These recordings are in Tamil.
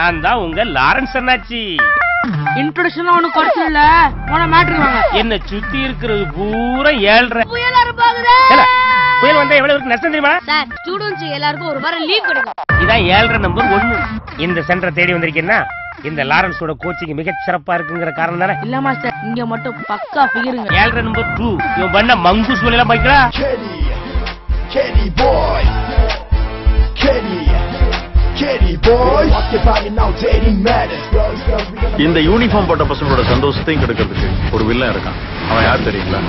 நான் தான் உங்க லாரன்ஸ் அண்ணாச்சி இன்ட்ரோடக்ஷன் ஒண்ணு குறைச்சல் இல்ல போன மேட்ரு வாங்க என்ன சுத்தி இருக்கிறது பூரா ஏழ்ற புயலா இருப்பாகுதே ஏல, புயல் வந்தா எவ்வளவு இருக்கு நஷ்டம் தெரியுமா சார் ஸ்டூடெண்ட்ஸ் எல்லாருக்கும் ஒரு வாரம் லீவ் கொடுங்க இதான் ஏழ்ற நம்பர் ஒண்ணு இந்த சென்டரை தேடி வந்திருக்கேன்னா இந்த லாரன்ஸோட கோச்சிங் மிகச் சிறப்பா இருக்குங்கிற காரணம் தானே இல்ல மாஸ்டர் இங்க மட்டும் பக்கா ஃபிகருங்க ஏழ்ற நம்பர் டூ இவன் பண்ண மங்குஸ் எல்லாம் படிக்கிறா Kenny, Kenny boy, Kenny, Kenny boy. Walk your body now, dating matters. Girls, girls, we gonna இந்த யூனிஃபார்ம் போட்ட பசங்களோட சந்தோஷத்தையும் கெடுக்கிறதுக்கு ஒரு வில்லன் இருக்கான் அவன் யார் தெரியுங்களா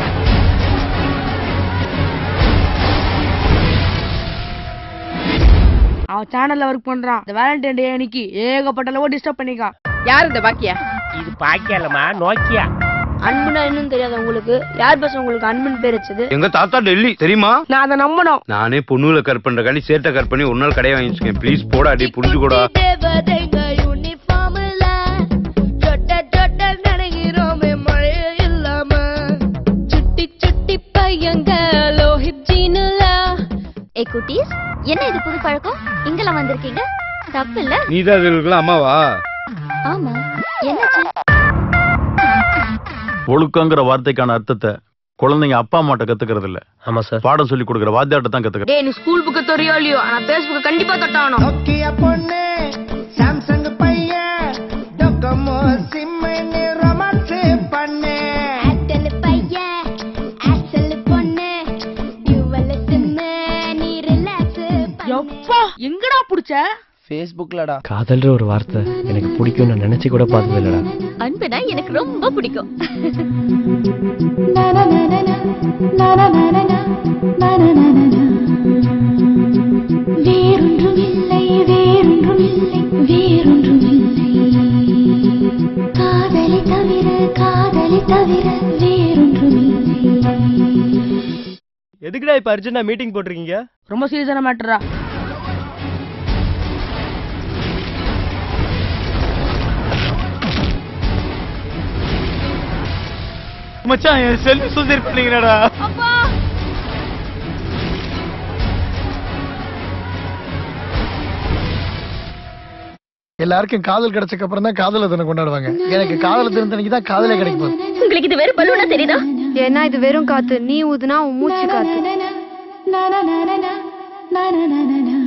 அவன் சேனல்ல ஒர்க் பண்றான் இந்த வேலண்டைன் டே அன்னைக்கு ஏகப்பட்ட லவ் டிஸ்டர்ப் பண்ணிக்கான் யார் இந்த பாக்கியா இது பாக்கியலமா நோக்கியா அன்புனா என்னன்னு தெரியாது உங்களுக்கு யார் பஸ் உங்களுக்கு அன்புன்னு பேர் வச்சது எங்க தாத்தா டெல்லி தெரியுமா நான் அதை நம்பணும் நானே பொண்ணுல கட் பண்றக்காண்டி சேட்டை கட் பண்ணி ஒரு நாள் கடையை வாங்கிச்சுக்கேன் ப்ளீஸ் போடா அடி புரிஞ்சுக்கூடா தேவதைங்க யூனிஃபார்ம்ல சொட்ட சொட்ட நினைக்கிறோமே மழை இல்லாம சுட்டி சுட்டி பையங்க லோஹித் ஜீனுல ஏ குட்டீஸ் என்ன இது புது பழக்கம் இங்கெல்லாம் வந்திருக்கீங்க தப்பு இல்ல நீதான் இதுக்கெல்லாம் அம்மாவா ஆமா என்னாச்சு ஒழுக்கங்கிற வார்த்தைக்கான அர்த்தத்தை குழந்தைங்க அப்பா அம்மாட்ட கத்துக்கிறது இல்ல ஆமா சார் பாடம் சொல்லி கொடுக்குற வாத்தியாட்ட தான் கத்துக்கிறது டேய் நீ ஸ்கூல் புக்கு தெரியும் இல்லையோ ஆனா பேஸ்புக் கண்டிப்பா தொட்டாகணும் நோக்கிய பொண்ணு சாம்சங் பையன் டொக்கமோ சிம்னு ரொமான்ஸ் பண்ணு ஆட்டல் பையன் ஆசல் பொண்ணு டுவல் சிம்மு நீ ரிலாக்ஸ் எப்பா எங்கடா புடிச்ச ஃபேஸ்புக்லடா காதல்ன்ற ஒரு வார்த்தை எனக்கு பிடிக்கும்னு நினைச்சு கூட பார்த்தது இல்லடா அன்புனா எனக்கு ரொம்ப பிடிக்கும் வேறொன்றும் இல்லை வேறொன்றும் இல்லை வேறொன்றும் இல்லை காதலை தவிர காதலை தவிர வேறொன்றும் இல்லை எதுக்குடா இப்ப அர்ஜென்டா மீட்டிங் போட்டிருக்கீங்க ரொம்ப சீரியஸான மேட்டரா மச்சான் என் செல்ஃபி சூசைட் பண்ணீங்கடா எல்லாருக்கும் காதல் கிடைச்சக்கு அப்புறம் தான் காதல தினம் கொண்டாடுவாங்க எனக்கு காதல தினத்தன்னைக்கு தான் காதலே கிடைக்கும் போகுது. உங்களுக்கு இது வெறும் பலூனா தெரியுதா ஏன்னா இது வெறும் காத்து நீ ஊதுனா உன் மூச்சு காத்து